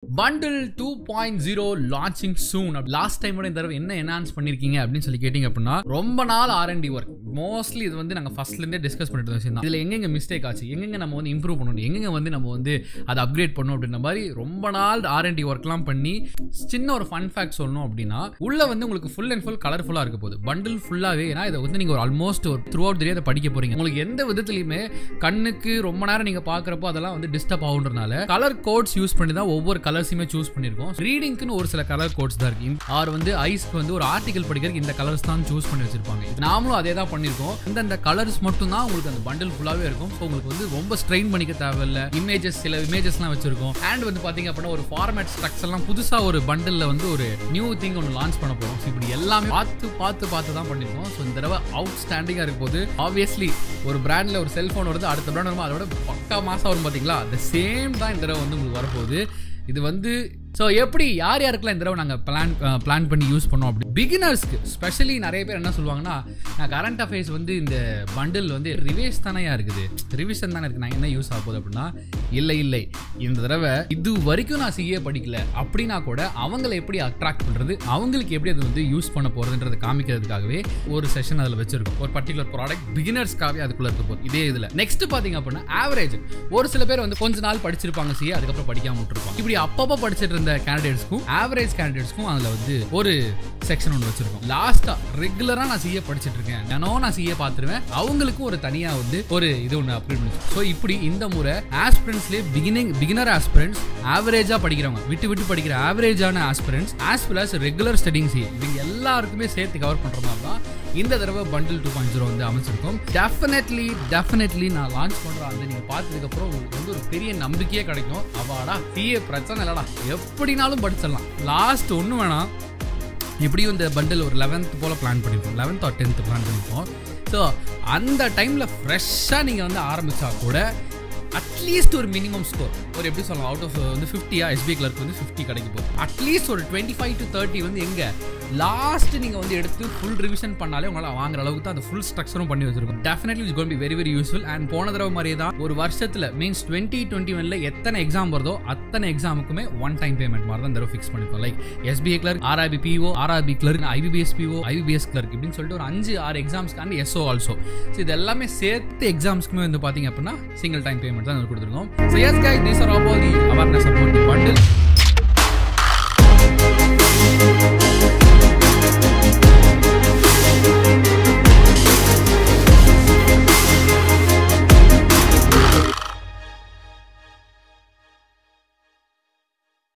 bundle two point zero launching soon last டைமோட இந்த தடவை என்ன என்ஹான்ஸ் பண்ணிருக்கீங்க அப்படின்னு சொல்லி கேட்டிங்க அப்படின்னா ரொம்ப நாள் ஆர்என்டி ஒர்க் மோஸ்ட்லி இது வந்து நாங்கள் ஃபர்ஸ்ட்லேருந்தே டிஸ்கஸ் பண்ணிட்டு இருந்த விஷயம் தான் இதில் எங்கெங்க மிஸ்டேக் ஆச்சு எங்கெங்க நம்ம வந்து இம்ப்ரூவ் பண்ணணும் எங்கெங்க வந்து நம்ம வந்து அதை அப்கிரேட் பண்ணணும் அப்படின்ற மாதிரி ரொம்ப நாள் ஆர்என்டி ஒர்க்லாம் பண்ணி சின்ன ஒரு ஃபன் ஃபேக்ட் சொல்லணும் அப்படின்னா உள்ள வந்து உங்களுக்கு ஃபுல் அண்ட் ஃபுல் கலர்ஃபுல்லாக இருக்க போகுது பண்டில் ஃபுல்லாகவே ஏன்னா இதை வந்து நீங்கள் ஒரு ஆல்மோஸ்ட் ஒரு த்ரூ அவுட் தெரியாத படிக்க போறீங்க உங்களுக்கு எந்த விதத்துலையுமே கண்ணுக்கு ரொம்ப நேரம் நீங்கள் பார்க்குறப்போ அதெல்லாம் வந்து டிஸ்டர்ப் ஆகுன்றனால கலர் கோட்ஸ் யூஸ் பண்ணி தான் ஒவ்வொரு கலர்ஸுமே சூஸ் பண்ணியிருக்கோம் ரீடிங்க்குன்னு ஒரு சில கலர் கோட்ஸ் தான் இருக்கு ஆர் வந்து ஐஸ்க்கு வந்து ஒரு ஆர்டிகல் படிக்கிறதுக்கு இந்த கலர்ஸ் தான் சூஸ் பண்ணி வச்சிருப்பாங்க இது நாமளும் அதே தான் பண்ணியிருக்கோம் இந்தந்த கலர்ஸ் மட்டும் தான் உங்களுக்கு அந்த பண்டில் ஃபுல்லாகவே இருக்கும் ஸோ உங்களுக்கு வந்து ரொம்ப ஸ்ட்ரெயின் பண்ணிக்க தேவையில்ல இமேஜஸ் சில இமேஜஸ்லாம் வச்சிருக்கோம் அண்ட் வந்து பார்த்தீங்க அப்படின்னா ஒரு ஃபார்மேட் ஸ்ட்ரக்சர்லாம் புதுசாக ஒரு பண்டிலில் வந்து ஒரு நியூ திங் ஒன்று லான்ச் பண்ண போகிறோம் ஸோ இப்படி எல்லாமே பார்த்து பார்த்து பார்த்து தான் பண்ணியிருக்கோம் ஸோ இந்த தடவை அவுட் ஸ்டாண்டிங்காக இருக்கும் போது ஆப்வியஸ்லி ஒரு பிராண்டில் ஒரு செல்ஃபோன் வருது அடுத்த பிராண்ட் வரும்போது அதோட பக்கா மாதம் வரும் பார்த்தீங்களா அந்த சேம் தான் இந்த தடவை வந்து உங்களுக்கு வரப்போகுது இது வந்து ஸோ எப்படி யார் யாருக்கெல்லாம் இந்த தடவை நாங்கள் பிளான் பிளான் பண்ணி யூஸ் பண்ணோம் அப்படி பிகினர்ஸ்க்கு ஸ்பெஷலி நிறைய பேர் என்ன சொல்லுவாங்கன்னா நான் கரண்ட் அஃபேர்ஸ் வந்து இந்த பண்டில் வந்து ரிவேஸ் தானேயா இருக்குது ரிவிஷன் தானே இருக்குது நான் என்ன யூஸ் ஆக போகுது அப்படின்னா இல்லை இல்லை இந்த தடவை இது வரைக்கும் நான் சிஏ படிக்கல அப்படின்னா கூட அவங்கள எப்படி அட்ராக்ட் பண்ணுறது அவங்களுக்கு எப்படி அது வந்து யூஸ் பண்ண போகிறதுன்றதை காமிக்கிறதுக்காகவே ஒரு செஷன் அதில் வச்சிருக்கோம் ஒரு பர்டிகுலர் ப்ராடக்ட் பிகினர்ஸ்க்காகவே அதுக்குள்ளே இருக்க போகுது இதே இதில் நெக்ஸ்ட் பார்த்தீங்க அப்படின்னா ஆவரேஜ் ஒரு சில பேர் வந்து கொஞ்ச நாள் படிச்சிருப்பாங்க சிஏ அதுக்கப்புறம் படிக்காம விட்டுருப்பாங்க இப்படி அப்பப்போ படிச்சிட்டு இருந்த கேண்டிடேட்ஸ்க்கும் ஆவரேஜ் கேண்டிடேட்ஸ்க்கும் அதில் வந்து ஒரு செக்ஷன் ஒன்று வச்சிருக்கோம் லாஸ்டா ரெகுலரா நான் சிஏ படிச்சிட்டு இருக்கேன் தினம் நான் சிஏ பார்த்துருவேன் அவங்களுக்கும் ஒரு தனியா வந்து ஒரு இது ஒன்று அப்கிரேட் பண்ணி ஸோ இப்படி இந்த முறை ஆஸ்பிரன்ஸ்லேயே பிகினிங் பிகினர் ஆஸ்பிரன்ஸ் ஆவரேஜா படிக்கிறவங்க விட்டு விட்டு படிக்கிற ஆவரேஜான aspirants as well as regular studying சி இவங்க எல்லாருக்குமே சேர்த்து கவர் பண்ற மாதிரி தான் இந்த தடவை பண்டில் டூ பாயிண்ட் ஜீரோ வந்து அமைச்சிருக்கோம் டெஃபினெட்லி டெஃபினெட்லி நான் லான்ச் பண்ற அந்த நீங்க பார்த்ததுக்கு அப்புறம் உங்களுக்கு வந்து ஒரு பெரிய நம்பிக்கையே கிடைக்கும் அவாடா சிஏ பிரச்சனை இல்லடா எப்படினாலும் படிச்சிடலாம் லாஸ்ட் ஒன்று வேணாம் எப்படியும் இந்த பண்டில் ஒரு லெவன்த் போல் பிளான் பண்ணியிருப்போம் லெவன்த் ஆர் டென்த் பிளான் பண்ணியிருப்போம் ஸோ அந்த டைமில் ஃப்ரெஷ்ஷாக நீங்கள் வந்து ஆரம்பித்தா கூட அட்லீஸ்ட் ஒரு மினிமம் ஸ்கோர் ஒரு எப்படி சொல்லலாம் அவுட் ஆஃப் வந்து ஃபிஃப்டியா எஸ்பி கிளர்க் வந்து ஃபிஃப்டி கிடைக்க போகுது அட்லீஸ்ட் ஒரு டுவெண்ட்டி ஃபைவ் டு தேர்ட்டி வந்து எங்கே லாஸ்ட் நீங்கள் வந்து எடுத்து ஃபுல் ரிவிஷன் பண்ணாலே உங்களால் வாங்குற அளவுக்கு தான் அந்த ஃபுல் ஸ்ட்ரக்சரும் பண்ணி வச்சிருக்கும் definitely is gonna be very very useful and போன தடவை மாதிரியே தான் ஒரு வருஷத்தில் மீன்ஸ் டுவெண்ட்டி டுவெண்ட்டி ஒன்ல எத்தனை எக்ஸாம் வருதோ அத்தனை எக்ஸாமுக்குமே ஒன் டைம் பேமெண்ட் மாதிரி தான் தடவை ஃபிக்ஸ் பண்ணிருக்கோம் like SBI clerk RRB PO RRB clerk IBPS PO IBPS clerk இப்படின்னு சொல்லிட்டு ஒரு அஞ்சு ஆறு எக்ஸாம்ஸ்க்கான எஸ்ஓ ஆல்சோ ஸோ இது எல்லாமே சேர்த்து எக்ஸாம்ஸ்க்குமே வந்து பார்த்தீங்க அப்படின்னா சிங்கிள் டைம் பேமெண்ட் தான் கொடுத்துருக்கோம் so yes guys these are all the awareness about the bundle